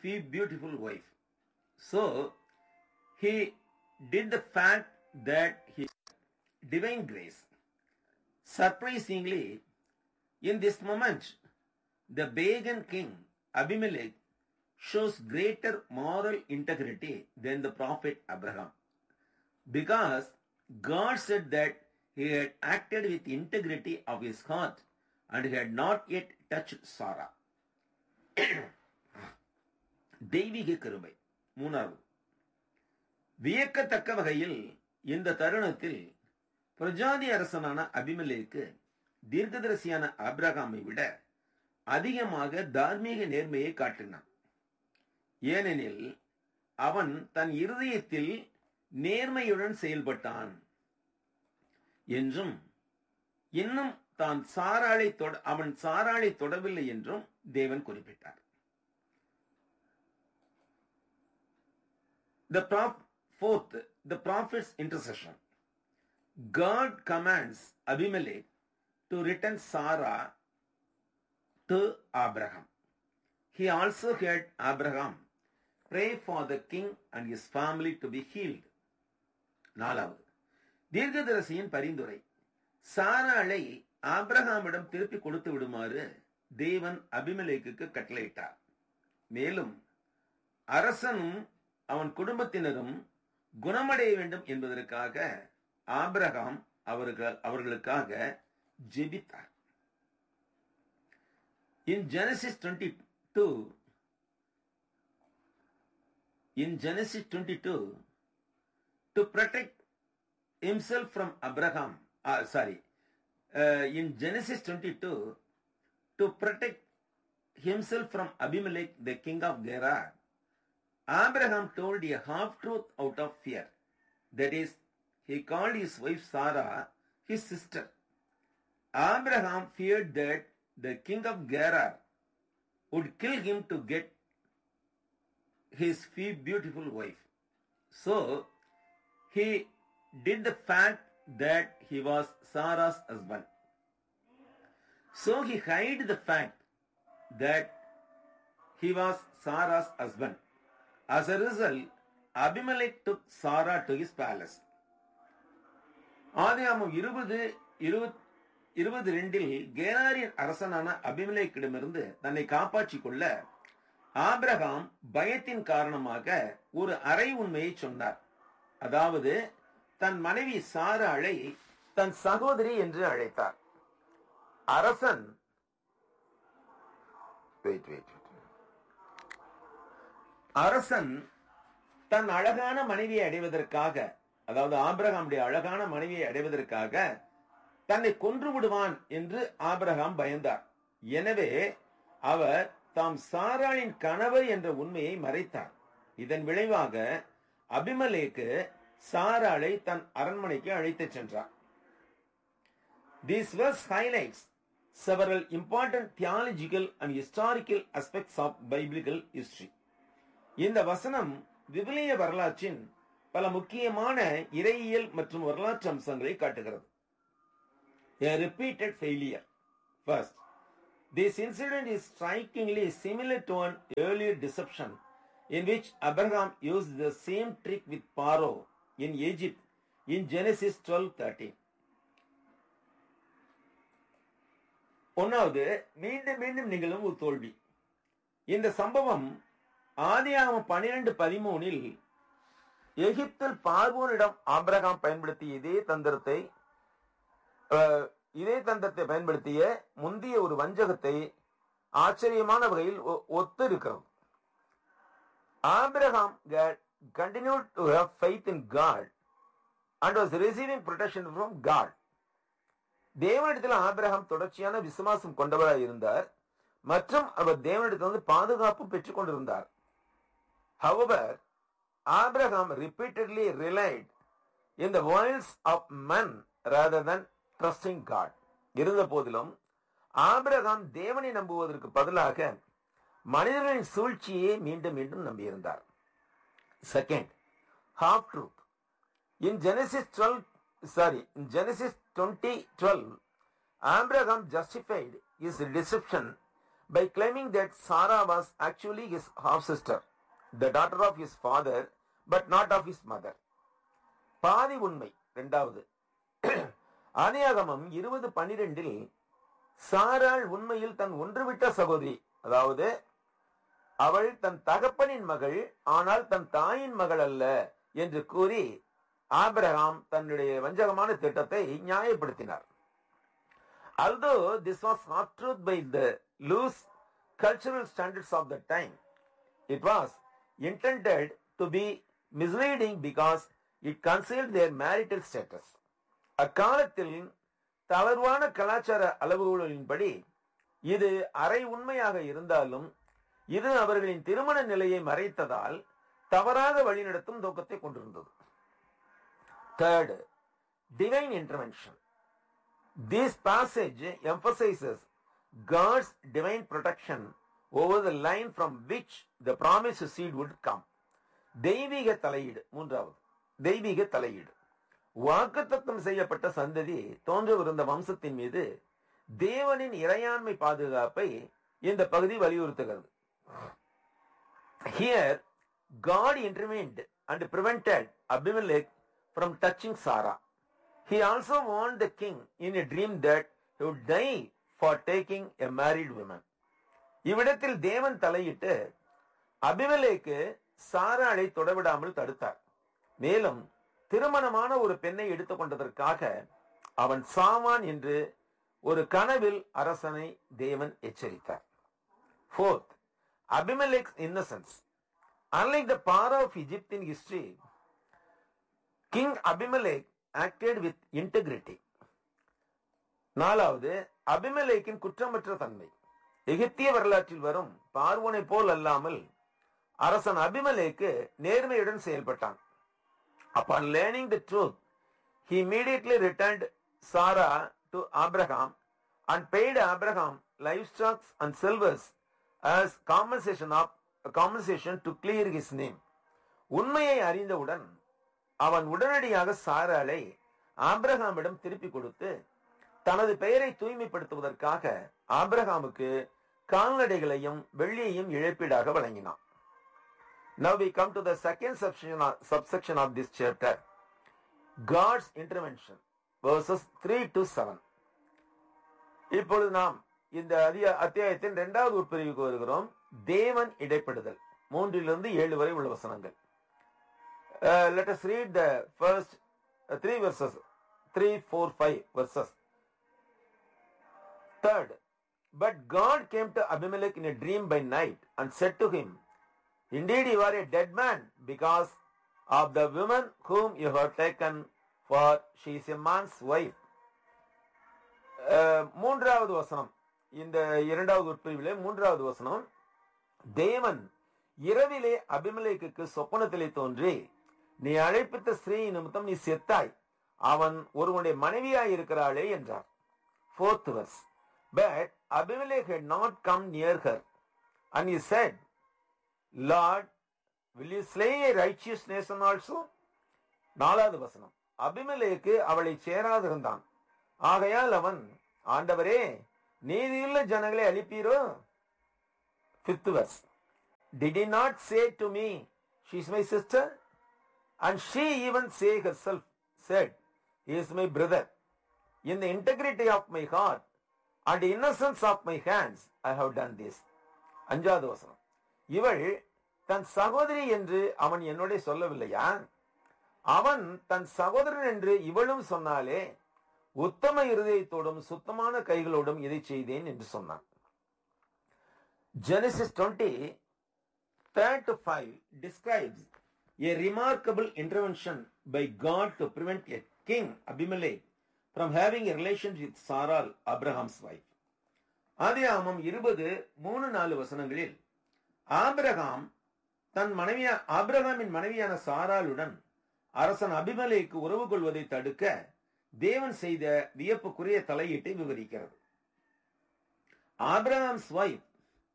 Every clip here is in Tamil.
few beautiful wife. So he did the fact that he divine grace. Surprisingly, in this moment, the pagan king Abimelech shows greater moral integrity than the prophet Abraham because God said that he had acted with integrity of his heart and he had not yet touched Sarah. தெய்வீக கிருபை மூணாவது வியக்கத்தக்க வகையில் இந்த தருணத்தில் பிரஜாதி அரசனான அபிமலேக்கு தீர்க்கதரிசியான ஆபிரகாமை விட அதிகமாக தார்மீக நேர்மையை காட்டினான் ஏனெனில் அவன் தன் இருதயத்தில் நேர்மையுடன் செயல்பட்டான் என்றும் இன்னும் தான் சாராளை தொட அவன் சாராளை தொடவில்லை என்றும் தேவன் குறிப்பிட்டார் The prop, fourth, the prophet's intercession. God commands Abimelech to return Sarah to Abraham. He also had Abraham pray for the king and his family to be healed. நாலாவது தீர்க்கதரிசியின் பரிந்துரை சாராளை ஆபிரகாமிடம் திருப்பி கொடுத்து விடுமாறு தேவன் அபிமலேக்கு கட்டளையிட்டார் மேலும் அரசனும் அவன் குடும்பத்தினரும் குணமடைய வேண்டும் என்பதற்காக ஆபிரகாம் அவர்கள் அவர்களுக்காக ஜெபித்தார் in Genesis twenty two in Genesis twenty two to protect himself from Abraham, uh, sorry, uh, in Genesis 22, to protect himself from Abimelech, the king of Gerar, Abraham told a half truth out of fear. That is, he called his wife Sarah his sister. Abraham feared that the king of Gerar would kill him to get his beautiful wife. So, he did the fact that he was Sarah's husband. So he hid the fact that he was Sarah's husband. As a result, Abimelech took Sarah to his palace. ஆதியாமம் இருபது இருபத் இருபது ரெண்டில் கேராரின் அரசனான அபிமலேக்கிடமிருந்து தன்னை காப்பாற்றிக் கொள்ள ஆபிரகாம் பயத்தின் காரணமாக ஒரு அரை உண்மையை சொன்னார் அதாவது தன் மனைவி சாராளை தன் சகோதரி என்று அழைத்தார் அரசன் Wait, wait, wait. அரசன் தன் அழகான மனைவியை அடைவதற்காக அதாவது ஆபிரகாமுடைய அழகான மனைவியை அடைவதற்காக தன்னை கொன்று விடுவான் என்று ஆபிரகாம் பயந்தார் எனவே அவர் தாம் சாராளின் கணவர் என்ற உண்மையை மறைத்தார் இதன் விளைவாக அபிமலேக்கு சாராளை தன் அரண்மனைக்கு அழைத்துச் சென்றார் This verse highlights several important theological and historical aspects of biblical history. இந்த வசனம் விவிலிய வரலாற்றின் பல முக்கியமான இறையியல் மற்றும் வரலாற்று அம்சங்களை காட்டுகிறது A repeated failure. First, this incident is strikingly similar to an earlier deception in which Abraham used the same trick with Pharaoh in Egypt in Genesis 12:13. ஒன்னாவது மீண்டும் மீண்டும் நிகழும் ஒரு தோல்வி இந்த சம்பவம் ஆதியாகமம் பனிரெண்டு பதிமூனில் எகிப்தில் பார்வோனிடம் ஆபிரகாம் பயன்படுத்திய இதே தந்திரத்தை அஹ், இதே தந்திரத்தை பயன்படுத்திய முந்தைய ஒரு வஞ்சகத்தை ஆச்சரியமான வகையில் ஒ- ஒத்து இருக்கிறது Abraham had continued to have faith in God and was receiving protection from God. தேவனிடத்தில் ஆபிரகாம் தொடர்ச்சியான விசுவாசம் கொண்டவராய் இருந்தார் மற்றும் அவர் தேவனிடத்திலிருந்து பாதுகாப்பு பெற்றுக் கொண்டிருந்தார் However, Abraham repeatedly relied in the wiles of men rather than trusting God. இருந்த போதிலும் ஆபிரகாம் தேவனை நம்புவதற்கு பதிலாக மனிதர்களின் சூழ்ச்சியை மீண்டும் மீண்டும் நம்பியிருந்தார் second half truth in genesis 12 sorry in genesis 20 12 abraham justified his deception by claiming that Sarah was actually his half sister, the daughter of his father, but not of his mother. பாதி உண்மை இரண்டாவது ஆதியாகமம் இருபது பன்னிரெண்டில் சாராள் உண்மையில் தன் ஒன்றுவிட்ட சகோதரி அதாவது அவள் தன் தகப்பனின் மகள் ஆனால் தன் தாயின் மகள் அல்ல என்று கூறி ஆபிரகாம் தன்னுடைய வஞ்சகமான திட்டத்தை நியாயப்படுத்தினார் although this was not truth by the loose cultural standards of the time it was intended to be misleading because it concealed their marital status அக்காலத்தில் தளர்வான கலாச்சார அளவுகளின்படி இது அரை உண்மையாக இருந்தாலும் இது அவர்களின் திருமண நிலையை மறைத்ததால் தவறாக வழிநடத்தும் நோக்கத்தை கொண்டிருந்தது third divine intervention this passage emphasizes God's divine protection over the line from which the promised seed would come. தெய்வீக தலையீடு மூன்றாவது தெய்வீக தலையீடு வாக்குத்தத்தம் செய்யப்பட்ட சந்ததி தோன்றவிருந்த வம்சத்தின் மீது தேவனின் இறையாண்மை பாதுகாப்பை இந்த பகுதி வலியுறுத்துகிறது Here, God intervened and prevented Abimelech from touching Sarah. He also warned the king in a dream that he would die for taking a married woman. இவ்விடத்தில் தேவன் தலையிட்டு அபிமலேக்கு சாராளை தொடவிடாமல் தடுத்தார் மேலும் திருமணமான ஒரு பெண்ணை எடுத்துக்கொண்டதற்காக அவன் சாவான் என்று ஒரு கனவில் அரசனை தேவன் எச்சரித்தார் fourth Abimelech's innocence Unlike the power of Egypt in history, King Abimelech acted with integrity. நாலாவது அபிமலேக்கின் குற்றமற்ற தன்மை எகிப்திய வரலாற்றில் வரும் பார்வோனை போல் அல்லாமல் அரசன் அபிமலேக்கு நேர்மையுடன் செயல்பட்டான் upon learning the truth he immediately returned Sarah to Abraham and paid Abraham livestock and silvers as compensation of compensation to clear his name. உண்மையை அறிந்தவுடன் அவன் உடனடியாக சாராளை ஆபிரகாமிடம் திருப்பி கொடுத்து தனது பெயரை தூய்மைப்படுத்துவதற்காக ஆபிரகாமுக்கு கால்நடைகளையும் வெள்ளியையும் இழப்பீடாக வழங்கினான் Now we come to the second subsection of, subsection of this chapter. God's intervention verses 3 to 7. இப்பொழுது நாம் இந்த அதிக அத்தியாயத்தின் இரண்டாவது உட்பிரிவுக்கு வருகிறோம் தேவன் இடைப்படுதல் மூன்றிலிருந்து ஏழு வரை உள்ள வசனங்கள் let us read the first uh, three verses three four five verses third but god came to abimelech in a dream by night and said to him indeed you are a dead man because of the woman whom you have taken for she is a man's wife ah, மூன்றாவது வசனம் இந்த இரண்டாவது உட்பிரிவிலே மூன்றாவது வசனம் தேவன் இரவிலே அபிமலேக்கு சொப்பனத்திலே தோன்றி நீ அழைப்பித்த ஸ்திரீ நிமித்தம் நீ செத்தாய் அவன் ஒருவனுடைய மனைவியாய் இருக்கிறாளே என்றார் fourth verse but Abimelech had not come near her and he said Lord will you slay a righteous nation also நாலாவது வசனம் அபிமலேக்கு அவளை சேராதிருந்தான் ஆகையால் அவன் ஆண்டவரே நீதியுள்ள ஜனங்களை அழிப்பீரோ fifth verse did he not say to me she is my sister and she even say herself said he is my brother in the integrity of my heart and the innocence of my hands i have done this அஞ்சாவது வசனம் இவள் தன் சகோதரி என்று அவன் என்னோட சொல்லவில்லையா அவன் தன் சகோதரன் என்று இவளும் சொன்னாலே உத்தம இருதயத்தோடும் சுத்தமான கைகளோடும் இதை செய்தேன் என்று சொன்னான் Genesis 20, 3 to 5 describes a remarkable intervention by God to prevent a king Abimelech from having a relationship with Sarah, Abraham's wife. ஆதியாகமம் இருபது மூணு நாலு வசனங்களில் ஆபிரகாம் தன் மனைவியா ஆபிரகாமின் மனைவியான சாராளுடன் அரசன் அபிமலேக்கு உறவு கொள்வதை தடுக்க தேவன் செய்த வியப்புக்குரிய தலையீட்டை விவரிக்கிறது Abraham's wife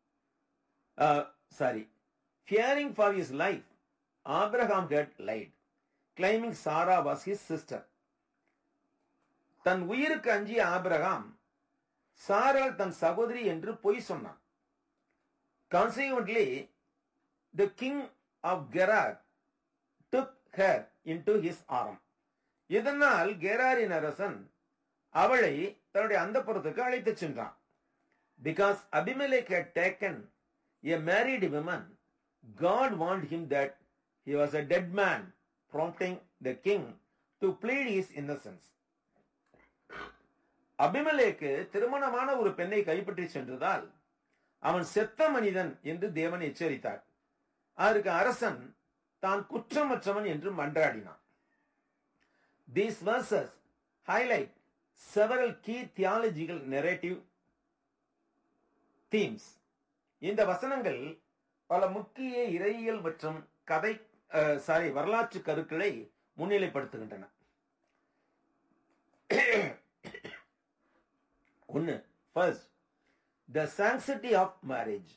sorry fearing for his life Abraham had lied claiming Sarah was his sister தன் உயிருக்கு அஞ்சிய ஆபிரகாம் சாராள் தன் சகோதரி என்று பொய் சொன்னான் Consequently, the king of Gerar took her into his arm. இதனால் கெராரின் அரசன் அவளை தன்னுடைய அந்தப்புறத்துக்கு அழைத்துச் சென்றான் because Abimelech had taken a married woman God warned him that he was a dead man prompting the king to plead his innocence Abimelech திருமணமான ஒரு பெண்ணை கைப்பற்றி சென்றதால் அவன் செத்த மனிதன் என்று தேவன் எச்சரித்தார் அதற்கு அரசன் தான் குற்றமற்றவன் என்று மன்றாடினான் these verses highlight several key theological narrative themes இந்த வசனங்கள் பல முக்கிய இறையியல் மற்றும் கதை சாரி வரலாற்று கருக்களை முன்னிலைப்படுத்துகின்றன ஒன்னு first the sanctity of marriage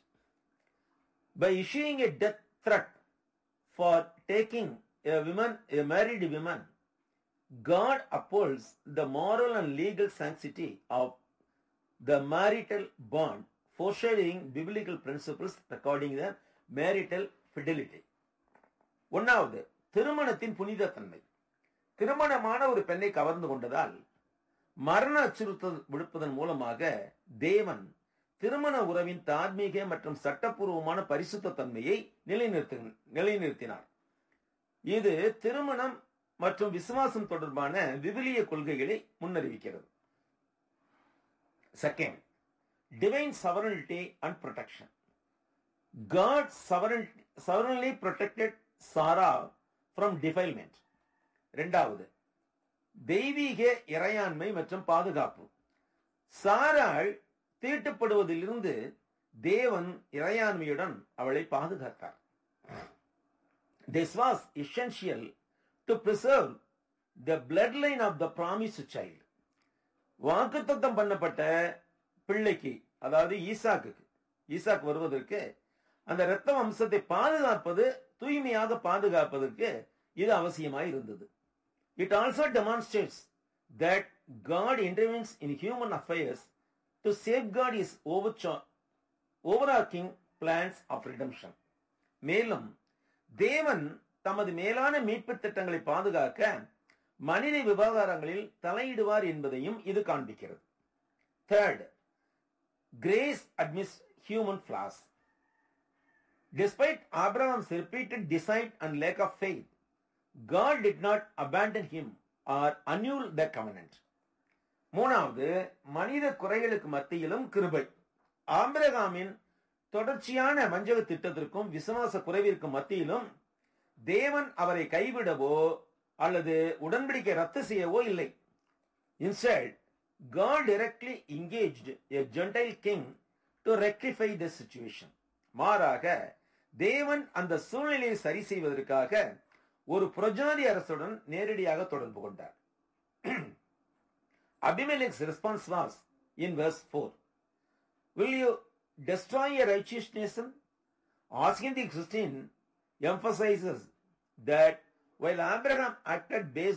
by issuing a death threat for taking a women a married women God upholds the moral and legal sanctity of the marital bond, foreshadowing biblical principles recording the marital fidelity. ஒன்னாவது திருமணத்தின் புனித தன்மை திருமணமான ஒரு பெண்ணை கவர்ந்து கொண்டதால் மரண அச்சுறுத்தல் விடுப்பதன் மூலமாக தேவன் திருமண உறவின் தார்மீக மற்றும் சட்டப்பூர்வமான பரிசுத்த தன்மையை நிலைநிறுத்து நிலைநிறுத்தினார் இது திருமணம் மற்றும் விசுவாசம் தொடர்பான விவிலிய கொள்கைகளை முன்னறிவிக்கிறது second divine sovereignty and protection God sovereignly protected Sarah from defilement இரண்டாவது தெய்வீக இறையாண்மை மற்றும் பாதுகாப்பு சாராள் தீட்டுப்படுவதிலிருந்து தேவன் இறையாண்மையுடன் அவளை பாதுகாத்தார் this was essential to preserve the bloodline of the promised child வாக்குத்தத்தம் பண்ணப்பட்ட பிள்ளைக்கு அதாவது ஈசாக்குக்கு ஈசாக்கு வருவதற்கு அந்த இரத்த வம்சத்தை பாதுகாப்பது தூய்மையாக பாதுகாப்பதற்கு இது அவசியமாய் இருந்தது it also demonstrates that God intervenes in human affairs to safe God is over overarching plans of redemption மேலும் தேவன் தமது மேலான மீட்பு திட்டங்களை பாதுகாக்க மனித விவகாரங்களில் தலையிடுவார் என்பதையும் இது காண்பிக்கிறது தேர்ட் கிரேஸ் அட்மிஸ் human flaws Despite Abraham's repeated deceit and lack of faith, God did not abandon him or annul the covenant. மூணாவது மனித குறைகளுக்கு மத்தியிலும் கிருபை ஆம்பிரகாமின் தொடர்ச்சியான வஞ்சக திட்டத்திற்கும் விசுவாச குறைவிற்கும் மத்தியிலும் தேவன் அவரை கைவிடவோ அல்லது உடன்படிக்கை ரத்து செய்யவோ இல்லை instead God directly engaged a gentile king to rectify the situation மாறாக தேவன் அந்த சூழ்நிலையை சரி செய்வதற்காக ஒரு புரஜாதி அரசுடன் நேரடியாக தொடர்பு கொண்டார் Abimelech's response was in verse 4 Will you destroy a righteous nation? Asking the Christian emphasizes that while Abraham acted based